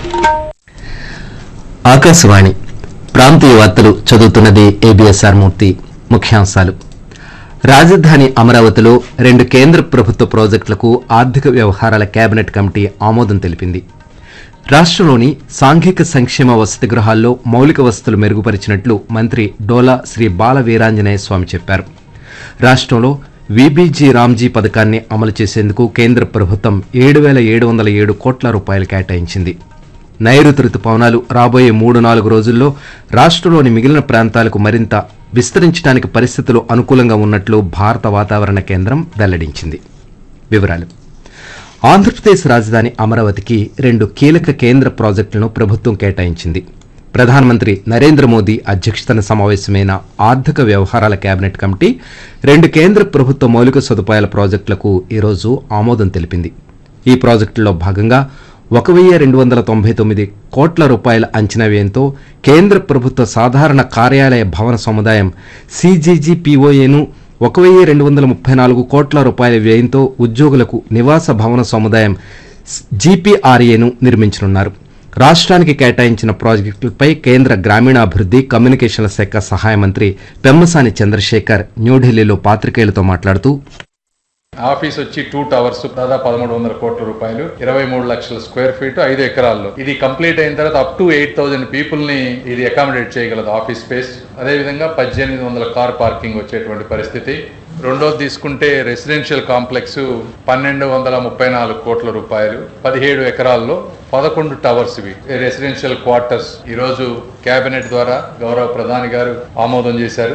ఆకాశవాణి ప్రాంతీయ వార్తలు చదువుతున్నది ఏబిఎస్ఆర్ మూర్తి ముఖ్యాంశాలు రాజధాని అమరావతిలో రెండు కేంద్ర ప్రభుత్వ ప్రాజెక్టులకు ఆర్థిక వ్యవహారాల కేబినెట్ కమిటీ ఆమోదం తెలిపింది రాష్ట్రంలోని సాంఘిక సంక్షేమ వసతి గృహాల్లో మౌలిక వసతులు మెరుగుపరిచినట్లు మంత్రి డోలా శ్రీ బాల వీరాంజనేయ స్వామి చెప్పారు రాష్ట్రంలో విబీజీ రామ్జీ పథకాన్ని అమలు చేసేందుకు కేంద్ర ప్రభుత్వం ఏడు వేల ఏడు వందల ఏడు కోట్ల రూపాయలు కేటాయించింది నైరుతి రుతుపవనాలు రాబోయే మూడు నాలుగు రోజుల్లో రాష్ట్రంలోని మిగిలిన ప్రాంతాలకు మరింత విస్తరించడానికి పరిస్థితులు అనుకూలంగా ఉన్నట్లు భారత వాతావరణ కేంద్రం వెల్లడించింది వివరాలు ఆంధ్రప్రదేశ్ రాజధాని అమరావతికి రెండు కీలక కేంద్ర ప్రాజెక్టులను ప్రభుత్వం కేటాయించింది ప్రధానమంత్రి నరేంద్ర మోదీ అధ్యక్షతన సమావేశమైన ఆర్థిక వ్యవహారాల కేబినెట్ కమిటీ రెండు కేంద్ర ప్రభుత్వ మౌలిక సదుపాయాల ప్రాజెక్టులకు ఈరోజు ఆమోదం తెలిపింది ఈ ప్రాజెక్టుల్లో భాగంగా ఒక వెయ్యి రెండు వందల తొంభై తొమ్మిది కోట్ల రూపాయల అంచనా వ్యయంతో కేంద్ర ప్రభుత్వ సాధారణ కార్యాలయ భవన సముదాయం సిజీజీపీఓఏను ఒక వెయ్యి రెండు వందల ముప్పై నాలుగు కోట్ల రూపాయల వ్యయంతో ఉద్యోగులకు నివాస భవన సముదాయం జీపీఆర్ఏను నిర్మించనున్నారు రాష్ట్రానికి కేటాయించిన ప్రాజెక్టులపై కేంద్ర గ్రామీణాభివృద్ధి కమ్యూనికేషన్ల శాఖ సహాయ మంత్రి పెమ్మసాని చంద్రశేఖర్ న్యూఢిల్లీలో పాత్రికేయులతో మాట్లాడుతూ ఆఫీస్ వచ్చి టూ టవర్స్ దాదాపు పదమూడు వందల కోట్ల రూపాయలు ఇరవై మూడు లక్షల స్క్వేర్ ఫీట్ ఐదు ఎకరాల్లో ఇది కంప్లీట్ అయిన తర్వాత up to eight thousand people ని ఇది అకామిడేట్ చేయగలదు ఆఫీస్ స్పేస్ అదే విధంగా పద్దెనిమిది వందల కార్ పార్కింగ్ వచ్చేటువంటి పరిస్థితి రెండోది తీసుకుంటే రెసిడెన్షియల్ కాంప్లెక్స్ పన్నెండు వందల ముప్పై నాలుగు కోట్ల రూపాయలు పదిహేడు ఎకరాల్లో పదకొండు టవర్స్ ఇవి రెసిడెన్షియల్ క్వార్టర్స్ ఈ రోజు కేబినెట్ ద్వారా గౌరవ ప్రధాని గారు ఆమోదం చేశారు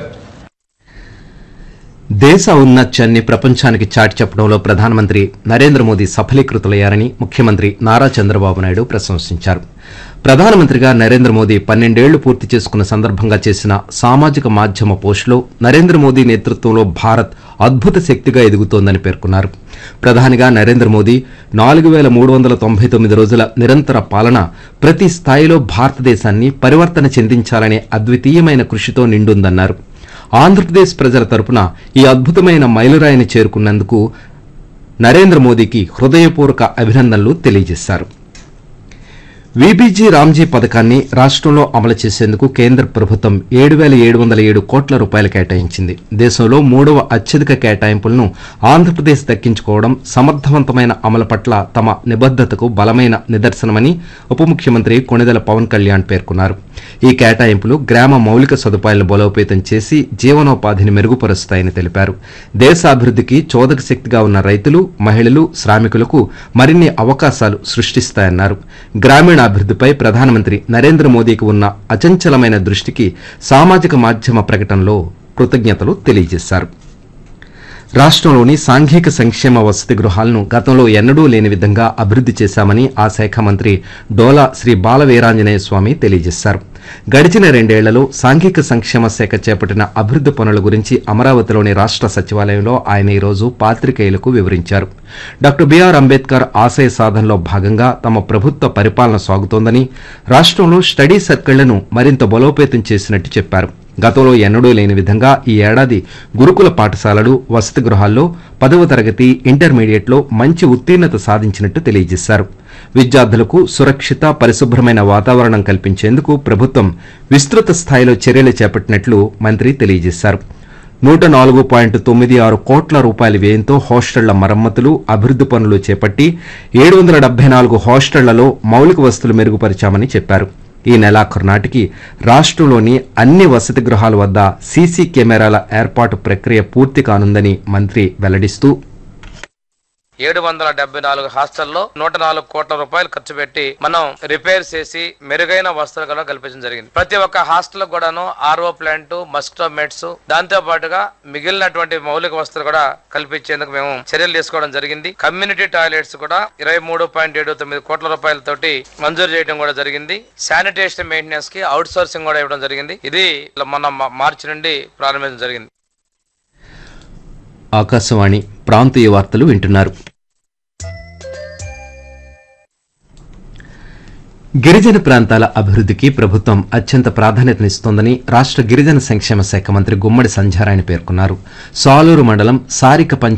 దేశ ఔన్నత్యాన్ని ప్రపంచానికి చాటి చెప్పడంలో ప్రధానమంత్రి నరేంద్ర మోదీ సఫలీకృతులయ్యారని ముఖ్యమంత్రి నారా చంద్రబాబు నాయుడు ప్రశంసించారు ప్రధానమంత్రిగా నరేంద్ర మోదీ పన్నెండేళ్లు పూర్తి చేసుకున్న సందర్భంగా చేసిన సామాజిక మాధ్యమ పోస్టులో నరేంద్ర మోదీ నేతృత్వంలో భారత్ అద్భుత శక్తిగా ఎదుగుతోందని పేర్కొన్నారు ప్రధానిగా నరేంద్ర మోదీ నాలుగు వేల మూడు వందల తొంభై తొమ్మిది రోజుల నిరంతర పాలన ప్రతి స్థాయిలో భారతదేశాన్ని పరివర్తన చెందించాలనే అద్వితీయమైన కృషితో నిండుందన్నారు ఆంధ్రప్రదేశ్ ప్రజల తరపున ఈ అద్భుతమైన మైలురాయిని చేరుకున్నందుకు నరేంద్ర మోదీకి హృదయపూర్వక అభినందనలు తెలియజేశారు విబీజీ రామ్జీ పథకాన్ని రాష్ట్రంలో అమలు చేసేందుకు కేంద్ర ప్రభుత్వం ఏడు వేల ఏడు వందల ఏడు కోట్ల రూపాయలు కేటాయించింది దేశంలో మూడవ అత్యధిక కేటాయింపులను ఆంధ్రప్రదేశ్ దక్కించుకోవడం సమర్థవంతమైన అమలు పట్ల తమ నిబద్దతకు బలమైన నిదర్శనమని ఉప ముఖ్యమంత్రి కొణిదెల పవన్ కళ్యాణ్ పేర్కొన్నారు ఈ కేటాయింపులు గ్రామ మౌలిక సదుపాయాలను బలోపేతం చేసి జీవనోపాధిని మెరుగుపరుస్తాయని తెలిపారు దేశాభివృద్ధికి చోదక శక్తిగా ఉన్న రైతులు మహిళలు శ్రామికులకు మరిన్ని అవకాశాలు సృష్టిస్తాయన్నారు గ్రామీణాభివృద్ధిపై ప్రధానమంత్రి నరేంద్ర మోదీకి ఉన్న అచంచలమైన దృష్టికి సామాజిక మాధ్యమ ప్రకటనలో కృతజ్ఞతలు తెలియజేశారు రాష్ట్రంలోని సాంఘిక సంక్షేమ వసతి గృహాలను గతంలో ఎన్నడూ లేని విధంగా అభివృద్ధి చేశామని ఆ శాఖ మంత్రి డోలా శ్రీ బాల వీరాంజనేయ స్వామి తెలియజేశారు గడిచిన రెండేళ్లలో సాంఘిక సంక్షేమ శాఖ చేపట్టిన అభివృద్ధి పనుల గురించి అమరావతిలోని రాష్ట్ర సచివాలయంలో ఆయన ఈరోజు పాత్రికేయులకు వివరించారు డాక్టర్ బిఆర్ అంబేద్కర్ ఆశయ సాధనలో భాగంగా తమ ప్రభుత్వ పరిపాలన సాగుతోందని రాష్ట్రంలో స్టడీ సర్కిళ్లను మరింత బలోపేతం చేసినట్టు చెప్పారు గతంలో ఎన్నడూ లేని విధంగా ఈ ఏడాది గురుకుల పాఠశాలలు వసతి గృహాల్లో పదవ తరగతి ఇంటర్మీడియట్లో మంచి ఉత్తీర్ణత సాధించినట్టు తెలియజేశారు విద్యార్థులకు సురక్షిత పరిశుభ్రమైన వాతావరణం కల్పించేందుకు ప్రభుత్వం విస్తృత స్థాయిలో చర్యలు చేపట్టినట్లు మంత్రి తెలియజేశారు నూట నాలుగు పాయింట్ తొమ్మిది ఆరు కోట్ల రూపాయల వ్యయంతో హాస్టళ్ల మరమ్మతులు అభివృద్ధి పనులు చేపట్టి ఏడు వందల డెబ్బై నాలుగు హాస్టళ్లలో మౌలిక వసతులు మెరుగుపరిచామని చెప్పారు ఈ నెలాఖరు నాటికి రాష్ట్రంలోని అన్ని వసతి గృహాల వద్ద సీసీ కెమెరాల ఏర్పాటు ప్రక్రియ పూర్తి కానుందని మంత్రి వెల్లడిస్తూ ఏడు వందల డెబ్బై నాలుగు హాస్టల్లో నూట నాలుగు కోట్ల రూపాయలు ఖర్చు పెట్టి మనం రిపేర్ చేసి మెరుగైన వసతులు కూడా కల్పించడం జరిగింది ప్రతి ఒక్క హాస్టల్ కూడాను ఆర్ఓ ప్లాంట్ మస్కిటో మెట్స్ దాంతో పాటుగా మిగిలినటువంటి మౌలిక వసతులు కూడా కల్పించేందుకు మేము చర్యలు తీసుకోవడం జరిగింది కమ్యూనిటీ టాయిలెట్స్ కూడా ఇరవై మూడు పాయింట్ ఏడు తొమ్మిది కోట్ల రూపాయలతోటి మంజూరు చేయడం కూడా జరిగింది శానిటేషన్ మెయింటెనెన్స్ కి అవుట్ సోర్సింగ్ కూడా ఇవ్వడం జరిగింది ఇది మన మార్చి నుండి ప్రారంభించడం జరిగింది ఆకాశవాణి ప్రాంతీయ వార్తలు వింటున్నారు గిరిజన ప్రాంతాల అభివృద్ధికి ప్రభుత్వం అత్యంత ప్రాధాన్యతనిస్తోందని రాష్ట్ర గిరిజన సంక్షేమ శాఖ మంత్రి గుమ్మడి సంధ్యారాయణ పేర్కొన్నారు సాలూరు మండలం సారిక పంచాయతీ